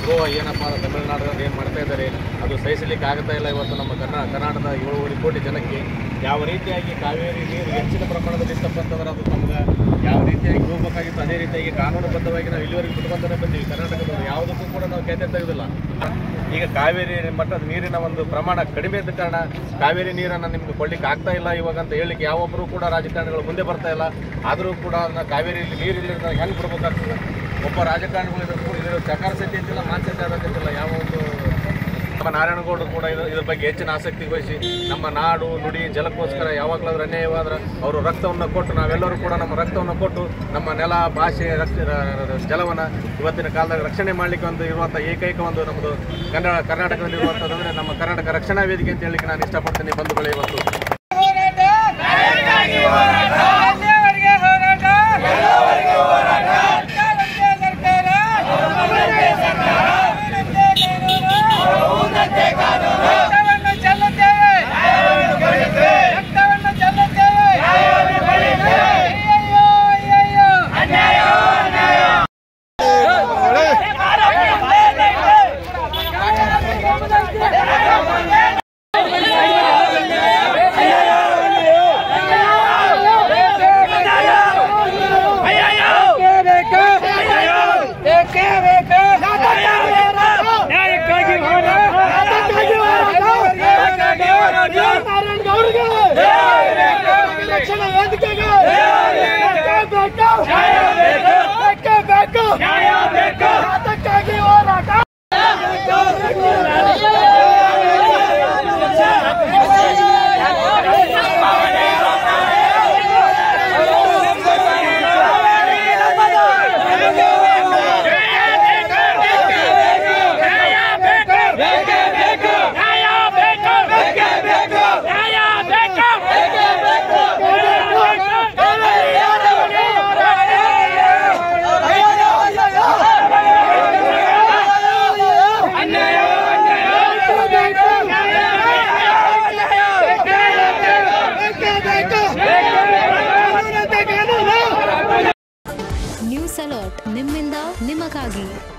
ಗೋವಾ ಏನಪ್ಪ ಅಂದ್ರೆ ತಮಿಳುನಾಡಿನಲ್ಲಿ ಏನು ಮಾಡ್ತಾ ಇದ್ದಾರೆ ಅದು ಸಹಿಸಲಿಕ್ಕೆ ಆಗ್ತಾ ಇಲ್ಲ ಇವತ್ತು ನಮ್ಮ ಕರ್ನಾ ಕರ್ನಾಟಕದ ಏಳುವರೆ ಕೋಟಿ ಜನಕ್ಕೆ ಯಾವ ರೀತಿಯಾಗಿ ಕಾವೇರಿ ನೀರು ಹೆಚ್ಚಿನ ಪ್ರಮಾಣದಲ್ಲಿ ಇತ್ತಪ್ಪ ಅಂತಂದ್ರೆ ಅದು ನಮ್ಗೆ ಯಾವ ರೀತಿಯಾಗಿ ಹೋಗ್ಬೇಕಾಗಿತ್ತು ಅದೇ ರೀತಿಯಾಗಿ ಕಾನೂನುಬದ್ಧವಾಗಿ ನಾವು ಇಲ್ಲಿವರೆಗೆ ಬಿಟ್ಕೊಂತಾನೆ ಬಂದೀವಿ ಕರ್ನಾಟಕದವರು ಯಾವುದಕ್ಕೂ ಕೂಡ ನಾವು ಖಾತೆ ತೆಗೆದಿಲ್ಲ ಈಗ ಕಾವೇರಿ ಮಟ್ಟದ ನೀರಿನ ಒಂದು ಪ್ರಮಾಣ ಕಡಿಮೆ ಇದ್ದ ಕಾರಣ ಕಾವೇರಿ ನೀರನ್ನು ನಿಮ್ಗೆ ಕೊಡ್ಲಿಕ್ಕೆ ಆಗ್ತಾ ಇಲ್ಲ ಇವಾಗ ಅಂತ ಹೇಳಲಿಕ್ಕೆ ಯಾವೊಬ್ಬರು ಕೂಡ ರಾಜಕಾರಣಿಗಳು ಮುಂದೆ ಬರ್ತಾ ಇಲ್ಲ ಆದರೂ ಕೂಡ ಅದನ್ನ ಕಾವೇರಿಯಲ್ಲಿ ನೀರಿಲ್ಲ ಹೆಂಗೆ ಬಿಡ್ಬೇಕಾಗ್ತದೆ ಒಬ್ಬ ರಾಜಕಾರಣಿಗಳು ಇದ್ರ ಇದರ ಸಹಕಾರ ಸಮಿತಿ ಅಂತಿಲ್ಲ ಮಾನ್ಯತೆ ಆಗತ್ತಿಲ್ಲ ಯಾವ ಒಂದು ನಮ್ಮ ನಾರಾಯಣಗೌಡರು ಕೂಡ ಇದ್ರ ಇದ್ರ ಬಗ್ಗೆ ಹೆಚ್ಚಿನ ಆಸಕ್ತಿ ವಹಿಸಿ ನಮ್ಮ ನಾಡು ನುಡಿ ಜಲಕ್ಕೋಸ್ಕರ ಯಾವಾಗಲಾದ್ರೂ ಅನ್ಯಾಯವಾದ್ರೆ ಅವರು ರಕ್ತವನ್ನು ಕೊಟ್ಟು ನಾವೆಲ್ಲರೂ ಕೂಡ ನಮ್ಮ ರಕ್ತವನ್ನು ಕೊಟ್ಟು ನಮ್ಮ ನೆಲ ಭಾಷೆ ರಕ್ಷ ಜಲವನ್ನು ಇವತ್ತಿನ ಕಾಲದಾಗ ರಕ್ಷಣೆ ಮಾಡಲಿಕ್ಕೆ ಒಂದು ಇರುವಂಥ ಏಕೈಕ ಒಂದು ನಮ್ಮದು ಕನ್ನಡ ಕರ್ನಾಟಕದಲ್ಲಿ ಇರುವಂಥದ್ದು ನಮ್ಮ ಕರ್ನಾಟಕ ರಕ್ಷಣಾ ವೇದಿಕೆ ಅಂತ ಹೇಳಲಿಕ್ಕೆ ನಾನು ಇಷ್ಟಪಡ್ತೀನಿ ಬಂಧುಗಳೇ ಇವತ್ತು ಹೋರಾಟ ಎಲ್ಲಿಯವರೆಗೆ ಹೋರಾಟ ಸರ್ಕಾರಕ್ಕೆ ಸರ್ಕಾರ ಅವಿನಂತೆ ಕಾನೂನು. ರಕ್ತವನ್ನು ಚೆಲ್ಲುತ್ತೇವೆ ರಕ್ತವನ್ನು ಚೆಲ್ಲುತ್ತೇವೆ ಅಯ್ಯಯ್ಯೋ ಅಯ್ಯಯ್ಯೋ ರಕ್ಷಣಾ ವೇದಿಕೆಗೆ ಅದಕ್ಕಾಗಿ ಹೋರಾಟ ನ್ಯೂಸ್ ಅಲರ್ಟ್ ನಿಮ್ಮಿಂದ ನಿಮಗಾಗಿ